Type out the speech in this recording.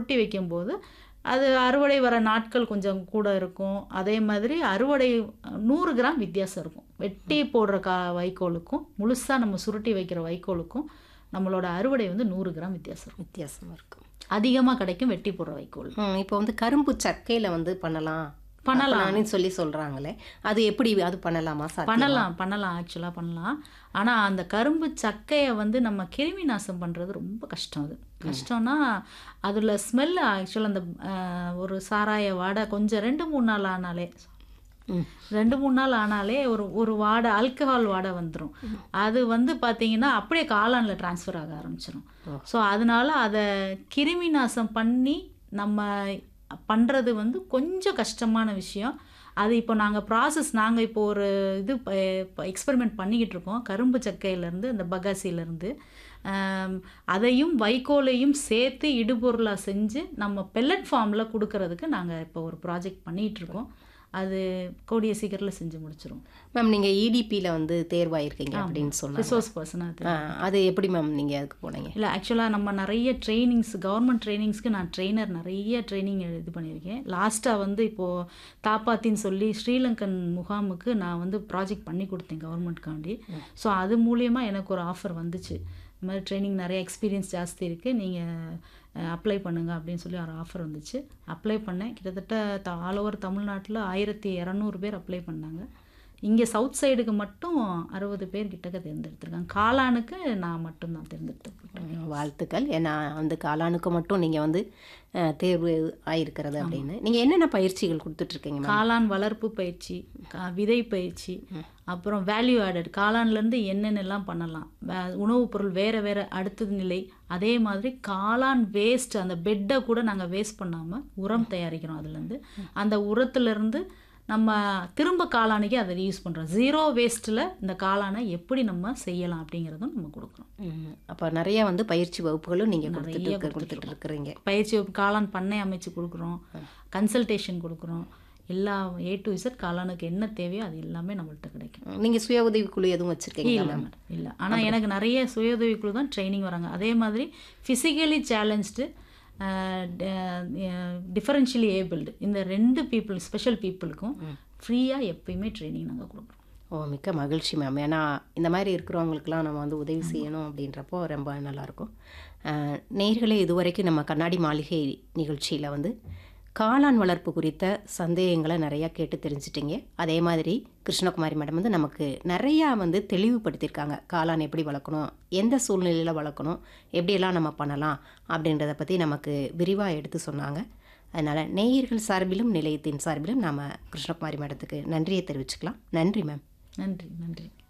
சுருட்டி வைக்கும்போது அது அறுவடை வர நாட்கள் கொஞ்சம் கூட இருக்கும் அதே மாதிரி அறுவடை நூறு கிராம் வித்தியாசம் இருக்கும் வெட்டி போடுற கா வைக்கோலுக்கும் முழுசாக நம்ம சுருட்டி வைக்கிற வைக்கோலுக்கும் நம்மளோட அறுவடை வந்து நூறு கிராம் வித்தியாசம் இருக்கும் வித்தியாசமாக இருக்கும் அதிகமாக கிடைக்கும் வெட்டி போடுற வைக்கோல் ம், இப்போ வந்து கரும்பு சக்கையில் வந்து பண்ணலாம் பண்ணலாம். பண்ணலாம்னு சொல்லி சொல்கிறாங்களே அது எப்படி அது பண்ணலாமா சார் பண்ணலாம் பண்ணலாம் ஆக்சுவலாக பண்ணலாம் ஆனால் அந்த கரும்பு சக்கையை வந்து நம்ம கிருமி நாசம் பண்ணுறது ரொம்ப கஷ்டம் அது கஷ்டம்னா அதில் ஸ்மெல் ஆக்சுவலாக அந்த அஹ், ஒரு சாராய வாடை கொஞ்சம் ரெண்டு மூணு நாள் ஆனாலே ம். ரெண்டு மூணு நாள் ஆனாலே ஒரு ஒரு வாடை ஆல்கஹால் வாடை வந்துடும் அது வந்து பார்த்தீங்கன்னா அப்படியே காளானில் ட்ரான்ஸ்ஃபர் ஆக ஆரம்பிச்சிடும் ஸோ அதனால அதை கிருமி நாசம் பண்ணி நம்ம பண்ணுறது வந்து கொஞ்சம் கஷ்டமான விஷயம் அது இப்போ நாங்கள் ப்ராசஸ் நாங்கள் இப்போ ஒரு இது எக்ஸ்பெரிமெண்ட் பண்ணிக்கிட்டு இருக்கோம் கரும்பு சக்கையிலேருந்து இந்த பகாசிலேருந்து அதையும் வைக்கோலையும் சேர்த்து இடுபொருளாக செஞ்சு நம்ம பெல்லட் ஃபார்மில் கொடுக்கறதுக்கு நாங்கள் இப்போ ஒரு ப்ராஜெக்ட் பண்ணிகிட்டு இருக்கோம் அது கூடிய சீக்கிரத்தில் செஞ்சு முடிச்சிரும் மேம் நீங்கள் இடிபியில் வந்து தேர்வாயிருக்கீங்க அப்படின்னு சொன்னாங்க ரிசோர்ஸ் பர்சனாக ஆ, அது எப்படி மேம் நீங்கள் அதுக்கு போனீங்க இல்லை ஆக்சுவலாக நம்ம நிறைய ட்ரைனிங்ஸ் கவர்மெண்ட் ட்ரைனிங்ஸ்க்கு நான் ட்ரெயினர் நிறைய ட்ரைனிங் இது பண்ணியிருக்கேன் லாஸ்ட்டாக வந்து இப்போது தாப்பாத்தின்னு சொல்லி ஸ்ரீலங்கன் முகாமுக்கு நான் வந்து ப்ராஜெக்ட் பண்ணி கொடுத்தேன் கவர்மெண்ட்காண்டி ஸோ அது மூலியமாக எனக்கு ஒரு ஆஃபர் வந்துச்சு இந்த மாதிரி ட்ரைனிங் நிறைய எக்ஸ்பீரியன்ஸ் ஜாஸ்தி இருக்குது நீங்கள் அப்ளை பண்ணுங்க அப்படின்னு சொல்லி ஒரு ஆஃபர் வந்துச்சு அப்ளை பண்ணேன் கிட்டத்தட்ட ஆல் ஓவர் தமிழ்நாட்டில் ஆயிரத்தி இரநூறு பேர் அப்ளை பண்ணாங்க இங்கே சவுத் சைடுக்கு மட்டும் அறுபது பேர் கிட்டக்க தேர்ந்தெடுத்திருக்காங்க காளானுக்கு நான் மட்டும்தான் தேர்ந்தெடுத்து வாழ்த்துக்கள் ஏன்னா அந்த காளானுக்கு மட்டும் நீங்கள் வந்து அஹ், தேர்வு ஆயிருக்கிறது அப்படின்னு நீங்கள் என்னென்ன பயிற்சிகள் கொடுத்துட்ருக்கீங்க மேம் காளான் வளர்ப்பு பயிற்சி கா- விதை பயிற்சி அப்புறம் வேல்யூ ஆடட் காளான்லேருந்து என்னென்னலாம் பண்ணலாம் வே- உணவுப் பொருள் வேறு வேறு அடுத்தது நிலை அதே மாதிரி காளான் வேஸ்ட் அந்த பெட்டை கூட நாங்கள் வேஸ்ட் பண்ணாமல் உரம் தயாரிக்கிறோம் அதுலேருந்து அந்த உரத்துலேருந்து நம்ம திரும்ப காளானுக்கே அதை யூஸ் பண்ணுறோம் ஜீரோ வேஸ்ட்டில் இந்த காளானை எப்படி நம்ம செய்யலாம் அப்படிங்கிறதும் நம்ம கொடுக்குறோம் ம், அப்போ நிறைய வந்து பயிற்சி வகுப்புகளும் நீங்கள் கொடுத்துட்டு இருக்க- கொடுத்துட்டு இருக்கிறீங்க பயிற்சி வகுப்பு காளான் பண்ணை அமைச்சு கொடுக்குறோம் கன்சல்டேஷன் கொடுக்குறோம் எல்லா ஏ டு இசட் காளானுக்கு என்ன தேவையோ அது எல்லாமே நம்மள்ட்ட கிடைக்கும் நீங்கள் சுய உதவி குழு எதுவும் வச்சுருக்கீங்களா இல்லை மேம் மேடம் இல்லை ஆனால் எனக்கு நிறைய சுய உதவிக்குழு தான் ட்ரைனிங் வராங்க அதே மாதிரி ஃபிசிக்கலி சேலஞ்ச்டு டிஃபரன்ஷியலி ஏபிள்டு இந்த ரெண்டு பீப்புள் ஸ்பெஷல் பீப்புளுக்கும் ஃப்ரீயாக எப்பயுமே ட்ரைனிங் நாங்கள் கொடுக்குறோம் ஓ மிக்க மகிழ்ச்சி மேம் ஏன்னா இந்த மாதிரி இருக்கிறவங்களுக்குலாம் நம்ம வந்து உதவி செய்யணும் அப்படின்றப்போ ரொம்ப நல்லாயிருக்கும் அஹ், நேயர்களே இதுவரைக்கும் நம்ம கண்ணாடி மாளிகை நிகழ்ச்சியில் வந்து காளான் வளர்ப்பு குறித்த சந்தேகங்களை நிறையா கேட்டு தெரிஞ்சிட்டிங்க அதே மாதிரி கிருஷ்ணகுமாரி மேடம் வந்து நமக்கு நிறையா வந்து தெளிவுபடுத்தியிருக்காங்க காளான் எப்படி வளர்க்கணும் எந்த சூழ்நிலையில் வளர்க்கணும் எப்படியெல்லாம் நம்ம பண்ணலாம் அப்படின்றத பற்றி நமக்கு விரிவாக எடுத்து சொன்னாங்க அதனால் நேயர்கள் சார்பிலும் நிலையத்தின் சார்பிலும் நாம் கிருஷ்ணகுமாரி மேடத்துக்கு நன்றியை தெரிவிச்சுக்கலாம் நன்றி மேம் நன்றி நன்றி